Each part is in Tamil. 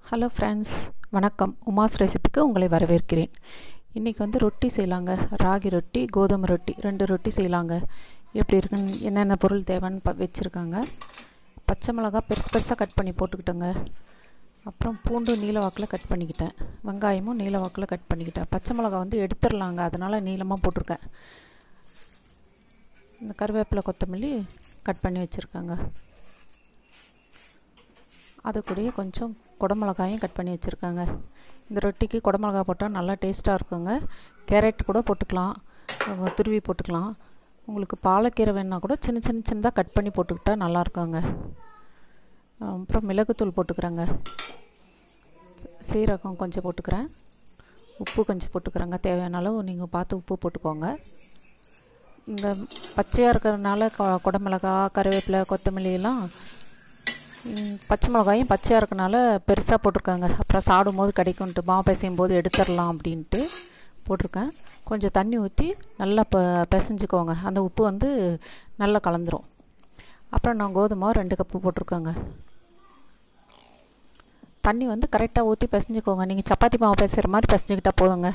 ஹலோ ஃப்ரெண்ட்ஸ் வணக்கம் உமாஸ் ரெசிபிக்கு உங்களை வரவேற்கிறேன் இன்றைக்கி வந்து ரொட்டி செய்யலாங்க ராகி ரொட்டி கோதுமை ரொட்டி ரெண்டு ரொட்டி செய்யலாங்க எப்படி இருக்குன்னு என்னென்ன பொருள் தேவைன்னு ப வச்சுருக்காங்க பச்சை மிளகா பெருசு பெருசாக கட் பண்ணி போட்டுக்கிட்டேங்க அப்புறம் பூண்டு நீல வாக்கில் கட் பண்ணிக்கிட்டேன் வெங்காயமும் நீல வாக்கில் கட் பண்ணிக்கிட்டேன் பச்சை மிளகா வந்து எடுத்துடலாங்க அதனால் நீளமாக போட்டிருக்கேன் இந்த கருவேப்பிலை கொத்தமல்லி கட் பண்ணி வச்சுருக்காங்க அது கூடயே கொஞ்சம் குடமிளகாயும் கட் பண்ணி வச்சுருக்காங்க இந்த ரொட்டிக்கு குடமிளகா போட்டால் நல்லா டேஸ்ட்டாக இருக்குங்க கேரட் கூட போட்டுக்கலாம் துருவி போட்டுக்கலாம் உங்களுக்கு பாலக்கீரை வேணால் கூட சின்ன சின்ன சின்னதாக கட் பண்ணி போட்டுக்கிட்டா நல்லா இருக்குங்க அப்புறம் மிளகுத்தூள் போட்டுக்கிறேங்க சீரகம் கொஞ்சம் போட்டுக்கிறேன் உப்பு கொஞ்சம் போட்டுக்கிறேங்க தேவையான அளவு நீங்கள் பார்த்து உப்பு போட்டுக்கோங்க இந்த பச்சையாக இருக்கிறதுனால கொ குடமிளகா கருவேப்பிலை கொத்தமல்லி எல்லாம் பச்சை மிளகாயும் பச்சையாக இருக்கனால பெருசாக போட்டிருக்காங்க அப்புறம் சாப்பிடும்போது கிடைக்கும்ட்டு மாவு பிசையும் போது எடுத்துடலாம் அப்படின்ட்டு போட்டிருக்கேன் கொஞ்சம் தண்ணி ஊற்றி நல்லா ப பிசைஞ்சுக்கோங்க அந்த உப்பு வந்து நல்லா கலந்துரும் அப்புறம் நான் கோதுமை ரெண்டு கப்பு போட்டிருக்கேங்க தண்ணி வந்து கரெக்டாக ஊற்றி பிசைஞ்சுக்கோங்க நீங்கள் சப்பாத்தி மாவு பிசைகிற மாதிரி பிசைஞ்சிக்கிட்டால் போதுங்க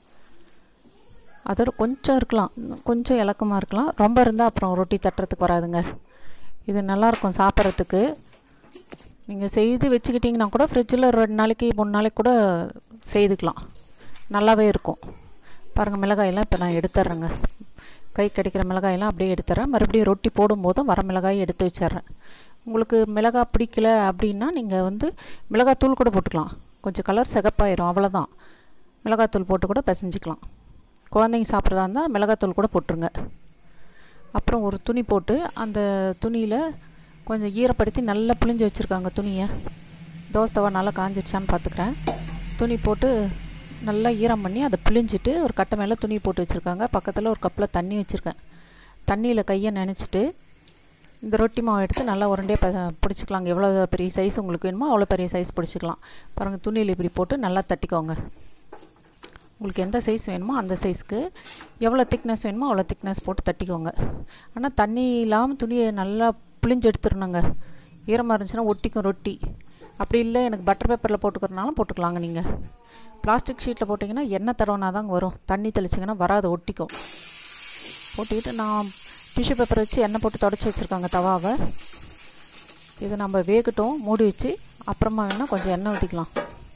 அதோட கொஞ்சம் இருக்கலாம் கொஞ்சம் இலக்கமாக இருக்கலாம் ரொம்ப இருந்தால் அப்புறம் ரொட்டி தட்டுறதுக்கு வராதுங்க இது நல்லாயிருக்கும் சாப்பிட்றதுக்கு நீங்கள் செய்து வச்சுக்கிட்டிங்கன்னா கூட ஃப்ரிட்ஜில் ரெண்டு நாளைக்கு மூணு நாளைக்கு கூட செய்துக்கலாம் நல்லாவே இருக்கும் பாருங்கள் மிளகாயெல்லாம் இப்போ நான் எடுத்துட்றேங்க கை கிடைக்கிற மிளகாயெல்லாம் அப்படியே எடுத்துட்றேன் மறுபடியும் ரொட்டி போடும்போதும் வர மிளகாயை எடுத்து வச்சிட்றேன் உங்களுக்கு மிளகாய் பிடிக்கல அப்படின்னா நீங்கள் வந்து மிளகாத்தூள் கூட போட்டுக்கலாம் கொஞ்சம் கலர் சிகப்பாயிரும் அவ்வளோதான் மிளகாத்தூள் போட்டு கூட பிசைஞ்சிக்கலாம் குழந்தைங்க சாப்பிட்றதா இருந்தால் மிளகாத்தூள் கூட போட்டுருங்க அப்புறம் ஒரு துணி போட்டு அந்த துணியில் கொஞ்சம் ஈரப்படுத்தி நல்லா புளிஞ்சு வச்சுருக்காங்க துணியை தோசை தவா நல்லா காஞ்சிடுச்சான்னு பார்த்துக்கிறேன் துணி போட்டு நல்லா ஈரம் பண்ணி அதை பிழிஞ்சிட்டு ஒரு கட்டை மேலே துணி போட்டு வச்சுருக்காங்க பக்கத்தில் ஒரு கப்பில் தண்ணி வச்சுருக்கேன் தண்ணியில் கையை நினச்சிட்டு இந்த ரொட்டி மாவு எடுத்து நல்லா உருண்டே ப பிடிச்சிக்கலாங்க எவ்வளோ பெரிய சைஸ் உங்களுக்கு வேணுமோ அவ்வளோ பெரிய சைஸ் பிடிச்சிக்கலாம் பாருங்கள் துணியில் இப்படி போட்டு நல்லா தட்டிக்கோங்க உங்களுக்கு எந்த சைஸ் வேணுமோ அந்த சைஸ்க்கு எவ்வளோ திக்னஸ் வேணுமோ அவ்வளோ திக்னஸ் போட்டு தட்டிக்கோங்க ஆனால் தண்ணி இல்லாமல் துணியை நல்லா பிழிஞ்சு எடுத்துடணுங்க ஈரமாக இருந்துச்சுன்னா ஒட்டிக்கும் ரொட்டி அப்படி இல்லை எனக்கு பட்டர் பேப்பரில் போட்டுக்கிறனாலும் போட்டுக்கலாங்க நீங்கள் பிளாஸ்டிக் ஷீட்டில் போட்டிங்கன்னா எண்ணெய் தடவைனா தாங்க வரும் தண்ணி தெளிச்சிங்கன்னா வராது ஒட்டிக்கும் போட்டுக்கிட்டு நான் டிஷ்யூ பேப்பர் வச்சு எண்ணெய் போட்டு தொடச்சி வச்சுருக்காங்க தவாவை இது நம்ம வேகட்டும் மூடி வச்சு அப்புறமா வேணால் கொஞ்சம் எண்ணெய் ஊற்றிக்கலாம்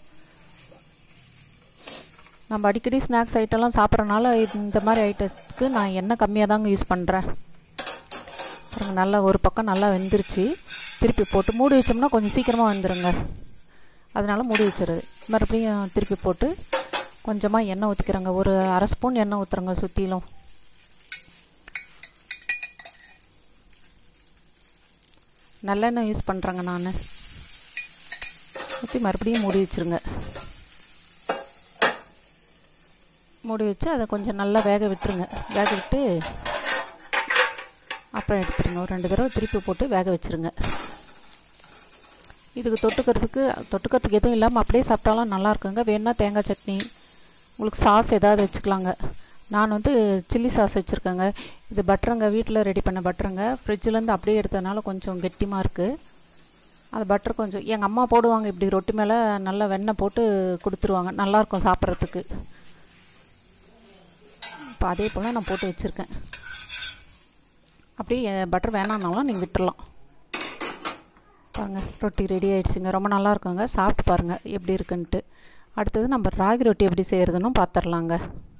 நம்ம அடிக்கடி ஸ்நாக்ஸ் ஐட்டம்லாம் சாப்பிட்றனால இந்த மாதிரி ஐட்டத்துக்கு நான் எண்ணெய் கம்மியாக தாங்க யூஸ் பண்ணுறேன் பாருங்கள் நல்லா ஒரு பக்கம் நல்லா வெந்துருச்சு திருப்பி போட்டு மூடி வச்சோம்னா கொஞ்சம் சீக்கிரமாக வந்துடுங்க அதனால் மூடி வச்சுருது மறுபடியும் திருப்பி போட்டு கொஞ்சமாக எண்ணெய் ஊற்றிக்கிறேங்க ஒரு அரை ஸ்பூன் எண்ணெய் ஊற்றுறங்க சுற்றிலும் நல்லெண்ணெய் யூஸ் பண்ணுறேங்க நான் ஊற்றி மறுபடியும் மூடி வச்சுருங்க மூடி வச்சு அதை கொஞ்சம் நல்லா வேக விட்டுருங்க வேக விட்டு அப்புறம் எடுத்துருங்க ஒரு ரெண்டு தடவை திருப்பி போட்டு வேக வச்சுருங்க இதுக்கு தொட்டுக்கிறதுக்கு தொட்டுக்கிறதுக்கு எதுவும் இல்லாமல் அப்படியே சாப்பிட்டாலும் நல்லா இருக்குங்க வேணுன்னா தேங்காய் சட்னி உங்களுக்கு சாஸ் ஏதாவது வச்சுக்கலாங்க நான் வந்து சில்லி சாஸ் வச்சுருக்கேங்க இது பட்டருங்க வீட்டில் ரெடி பண்ண பட்டருங்க ஃப்ரிட்ஜிலேருந்து அப்படியே எடுத்ததுனால கொஞ்சம் கெட்டிமாக இருக்குது அது பட்டர் கொஞ்சம் எங்கள் அம்மா போடுவாங்க இப்படி ரொட்டி மேலே நல்லா வெண்ணெய் போட்டு கொடுத்துருவாங்க நல்லாயிருக்கும் சாப்பிட்றதுக்கு இப்போ அதே போல் நான் போட்டு வச்சுருக்கேன் அப்படியே பட்டர் வேணான்னாலும் நீங்கள் விட்டுடலாம் பாருங்கள் ரொட்டி ரெடி ஆகிடுச்சுங்க ரொம்ப நல்லா இருக்குங்க சாப்பிட்டு பாருங்கள் எப்படி இருக்குன்ட்டு அடுத்தது நம்ம ராகி ரொட்டி எப்படி செய்கிறதுன்னு பார்த்துர்லாங்க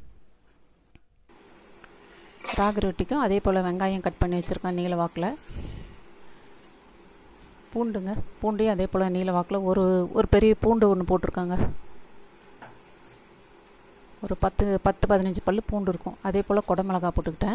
ராகி ரொட்டிக்கும் அதே போல் வெங்காயம் கட் பண்ணி வச்சுருக்கேன் நீல வாக்கில் பூண்டுங்க பூண்டையும் அதே போல் நீல வாக்கில் ஒரு ஒரு பெரிய பூண்டு ஒன்று போட்டிருக்காங்க ஒரு பத்து பத்து பதினஞ்சு பல் பூண்டு இருக்கும் அதே போல் குடமிளகா போட்டுக்கிட்டேன்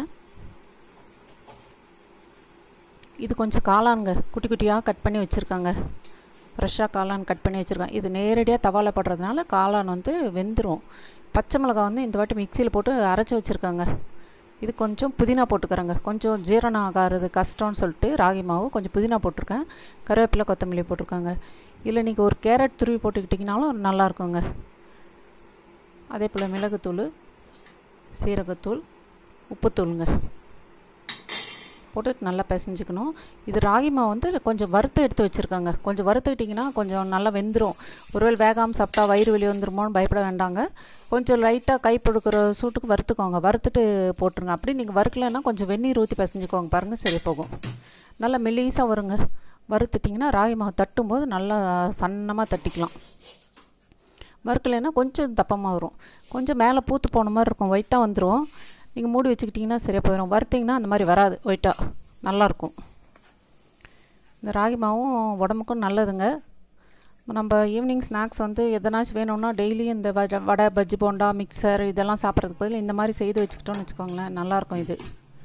இது கொஞ்சம் காளானுங்க குட்டி குட்டியாக கட் பண்ணி வச்சுருக்காங்க ஃப்ரெஷ்ஷாக காளான் கட் பண்ணி வச்சுருக்கேன் இது நேரடியாக தவாவில் படுறதுனால காளான் வந்து வெந்துடும் பச்சை மிளகா வந்து இந்த வாட்டி மிக்சியில் போட்டு அரைச்சி வச்சுருக்காங்க இது கொஞ்சம் புதினா போட்டுக்கிறேங்க கொஞ்சம் ஜீரணம் ஆகாது கஷ்டம்னு சொல்லிட்டு ராகி மாவு கொஞ்சம் புதினா போட்டிருக்கேன் கருவேப்பிலை கொத்தமல்லி போட்டிருக்காங்க இல்லை நீங்கள் ஒரு கேரட் துருவி போட்டுக்கிட்டிங்கனாலும் நல்லாயிருக்குங்க அதே போல் மிளகுத்தூள் சீரகத்தூள் உப்புத்தூளுங்க போட்டு நல்லா பிசைஞ்சுக்கணும் இது ராகி மாவு வந்து கொஞ்சம் வறுத்து எடுத்து வச்சுருக்காங்க கொஞ்சம் வறுத்துக்கிட்டிங்கன்னா கொஞ்சம் நல்லா வெந்துடும் ஒருவேளை வேகாமல் சாப்பிட்டா வயிறு வெளியே வந்துருமோன்னு பயப்பட வேண்டாங்க கொஞ்சம் லைட்டாக கை பொடுக்கிற சூட்டுக்கு வறுத்துக்கோங்க வறுத்துட்டு போட்டுருங்க அப்படி நீங்கள் வறுக்கலைன்னா கொஞ்சம் வெந்நீர் ஊற்றி பிசைஞ்சுக்கோங்க பாருங்கள் சரி போகும் நல்லா மெல்லீஸாக வருங்க வறுத்துட்டிங்கன்னா ராகி மாவு தட்டும்போது நல்லா சன்னமாக தட்டிக்கலாம் வறுக்கலைன்னா கொஞ்சம் தப்பமாக வரும் கொஞ்சம் மேலே பூத்து போன மாதிரி இருக்கும் ஒயிட்டாக வந்துடும் நீங்கள் மூடி வச்சுக்கிட்டிங்கன்னா சரியாக போயிடும் வறுத்திங்கன்னா அந்த மாதிரி வராது ஒயிட்டாக நல்லாயிருக்கும் இந்த ராகி மாவும் உடம்புக்கும் நல்லதுங்க நம்ம ஈவினிங் ஸ்நாக்ஸ் வந்து எதனாச்சும் வேணும்னா டெய்லியும் இந்த வடை வடை பஜ்ஜி போண்டா மிக்சர் இதெல்லாம் சாப்பிட்றதுக்கு பதில் இந்த மாதிரி செய்து வச்சுக்கிட்டோம்னு வச்சுக்கோங்களேன் நல்லாயிருக்கும் இது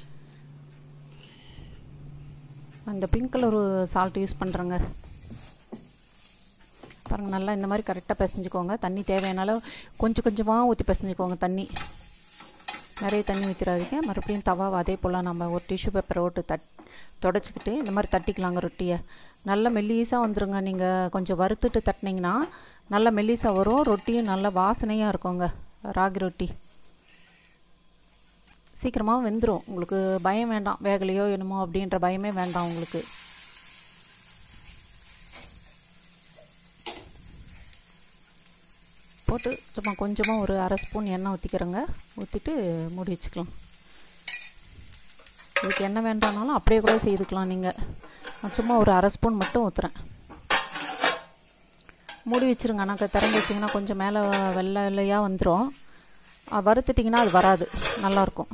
அந்த பிங்க் கலர் சால்ட் யூஸ் பண்ணுறேங்க பாருங்கள் நல்லா இந்த மாதிரி கரெக்டாக பிசைஞ்சுக்கோங்க தண்ணி தேவையானாலும் கொஞ்சம் கொஞ்சமாக ஊற்றி பிசைஞ்சுக்கோங்க தண்ணி நிறைய தண்ணி ஊற்றிடாதீங்க மறுபடியும் தவாவை அதே போல் நம்ம ஒரு டிஷ்யூ பேப்பரை ஓட்டு தட் தொடச்சிக்கிட்டு இந்த மாதிரி தட்டிக்கலாங்க ரொட்டியை நல்லா மெல்லீஸாக வந்துருங்க நீங்கள் கொஞ்சம் வறுத்துட்டு தட்டினீங்கன்னா நல்லா மெல்லீஸாக வரும் ரொட்டியும் நல்லா வாசனையாக இருக்குங்க ராகி ரொட்டி சீக்கிரமாக வெந்துடும் உங்களுக்கு பயம் வேண்டாம் வேகலையோ என்னமோ அப்படின்ற பயமே வேண்டாம் உங்களுக்கு போட்டு சும்மா கொஞ்சமாக ஒரு அரை ஸ்பூன் எண்ணெய் ஊற்றிக்கிறேங்க ஊற்றிட்டு மூடி வச்சுக்கலாம் இதுக்கு எண்ணெய் வேண்டானாலும் அப்படியே கூட செய்துக்கலாம் நீங்கள் நான் சும்மா ஒரு அரை ஸ்பூன் மட்டும் ஊற்றுறேன் மூடி வச்சுருங்க ஆனால் திறந்து வச்சிங்கன்னா கொஞ்சம் மேலே வெள்ளை வெள்ளையாக வந்துடும் வறுத்துட்டிங்கன்னா அது வராது நல்லாயிருக்கும்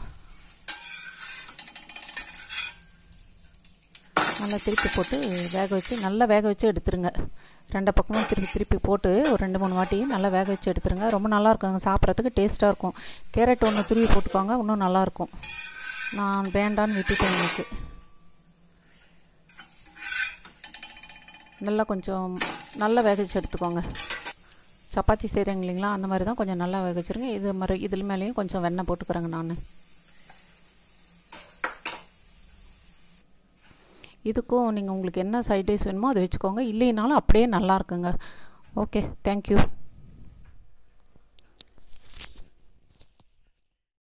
நல்லா திருப்பி போட்டு வேக வச்சு நல்லா வேக வச்சு எடுத்துருங்க ரெண்டு பக்கமும் திருப்பி திருப்பி போட்டு ஒரு ரெண்டு மூணு வாட்டி நல்லா வேக வச்சு எடுத்துருங்க ரொம்ப நல்லா இருக்குங்க சாப்பிட்றதுக்கு டேஸ்ட்டாக இருக்கும் கேரட் ஒன்று துருவி போட்டுக்கோங்க இன்னும் நல்லாயிருக்கும் நான் வேண்டான்னு விட்டுட்டேன் எனக்கு நல்லா கொஞ்சம் நல்லா வேக வச்சு எடுத்துக்கோங்க சப்பாத்தி செய்கிறீங்க இல்லைங்களா அந்த மாதிரி தான் கொஞ்சம் நல்லா வேக வச்சுருங்க இது மாதிரி இதில் மேலேயும் கொஞ்சம் வெண்ணெய் போட்டுக்கிறேங்க நான் இதுக்கும் நீங்கள் உங்களுக்கு என்ன சைட் டிஷ் வேணுமோ அதை வச்சுக்கோங்க இல்லைனாலும் அப்படியே நல்லா இருக்குங்க ஓகே தேங்க்யூ